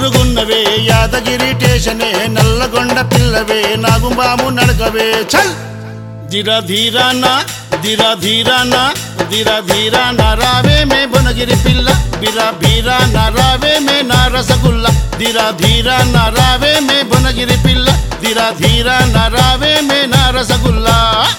ముద్దుగున్నవే యాదగిరి టేషనే నల్లగొండ పిల్లవే నాగుంబాము నడకవే చల్ దిర ధీరానా దిర ధీరానా దిర ధీరానా రావే మే బునగిరి పిల్ల బిరా బీరా రావే మే నా రసగుల్ల దిర ధీరానా రావే మే బునగిరి పిల్ల దిర ధీరానా రావే మే నా రసగుల్లా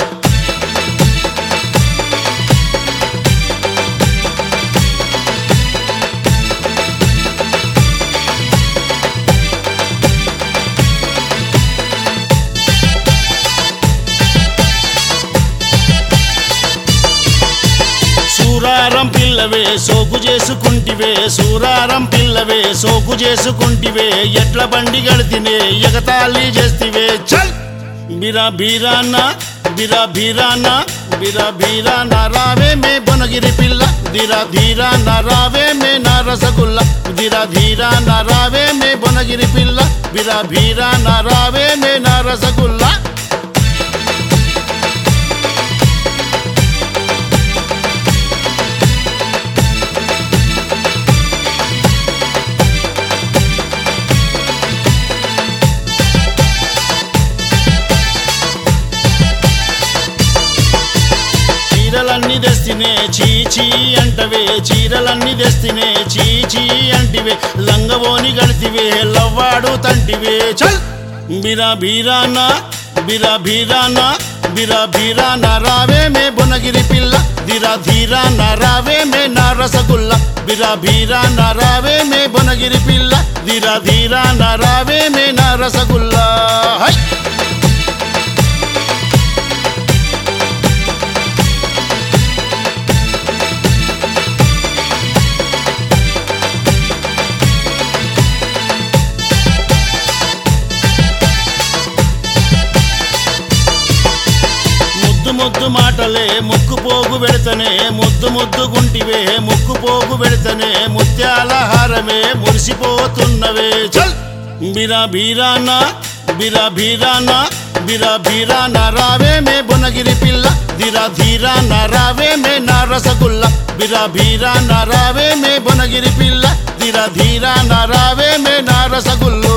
సూరారం పిల్లవే సోకు చేసుకుంటివే సూరారం పిల్లవే సోకు చేసుకుంటివే ఎట్ల బండి గడితినే ఎగతాళి చేస్తివే చల్ బిరా బీరానా బిరా బీరానా బిరా బీరానా రావే మే బొనగిరి పిల్ల దిరా ధీరా రావే మే నా రసగుల్ల దిరా ధీరా రావే మే బొనగిరి పిల్ల బిరా బీరా రావే మే నా రసగుల్లా చీరలన్నీ తెస్తినే చీచీ అంటవే చీరలన్నీ తెస్తినే చీచీ అంటివే లంగవోని గడితివే లవ్వాడు తంటివే చల్ బిరా బీరానా బిరా బీరానా బిరా బీరానా రావే మే బునగిరి పిల్ల దిరా ధీరా రావే మే నా రసగుల్ల బిరా బీరానా రావే మే బునగిరి పిల్ల దిరా ధీరా రావే మే నా రసగుల్లా హై ముద్దు ముద్దు మాటలే ముక్కు పోగు పెడతనే ముద్దు ముద్దు గుంటివే ముక్కు పోగు పెడతనే ముత్యాల హారమే మురిసిపోతున్నవే చల్ బిరా బీరానా బిరా బీరానా బిరా బీరానా రావే మే బునగిరి పిల్ల దిరా ధీరా రావే మే నా రసగుల్ల బిరా బీరానా రావే మే బునగిరి పిల్ల దిరా ధీరా రావే మే నా రసగుల్లో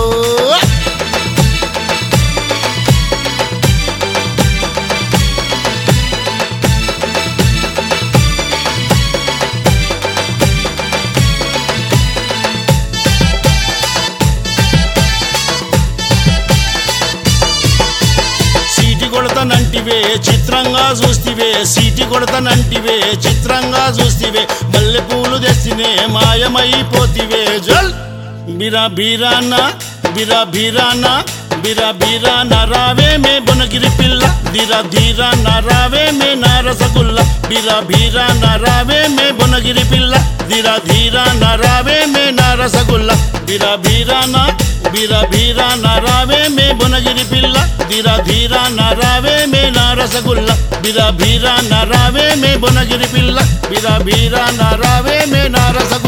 సీటి కొడతనంటివే చిత్రంగా చూస్తివే సీటి కొడతనంటివే చిత్రంగా చూస్తివే మల్లె పూలు తెస్తినే మాయమైపోతివే జల్ బిరా బీరానా బిరా బీరానా బిరా బీరానా రావే మే బునగిరి పిల్ల దిరా ధీరా రావే మే నా రసగుల్ల బిరా బీరానా రావే మే బునగిరి పిల్ల దిరా ధీరా రావే మే నా రసగుల్ల బిరా బీరానా బిరా బీరానా రావే మే బునగిరి పిల్ల దిరా ధీరా రావే మే నా రసగుల్ల బిరా బీరానా రావే మే బునగిరి పిల్ల బిరా బీరానా రావే మే నా రసగుల్ల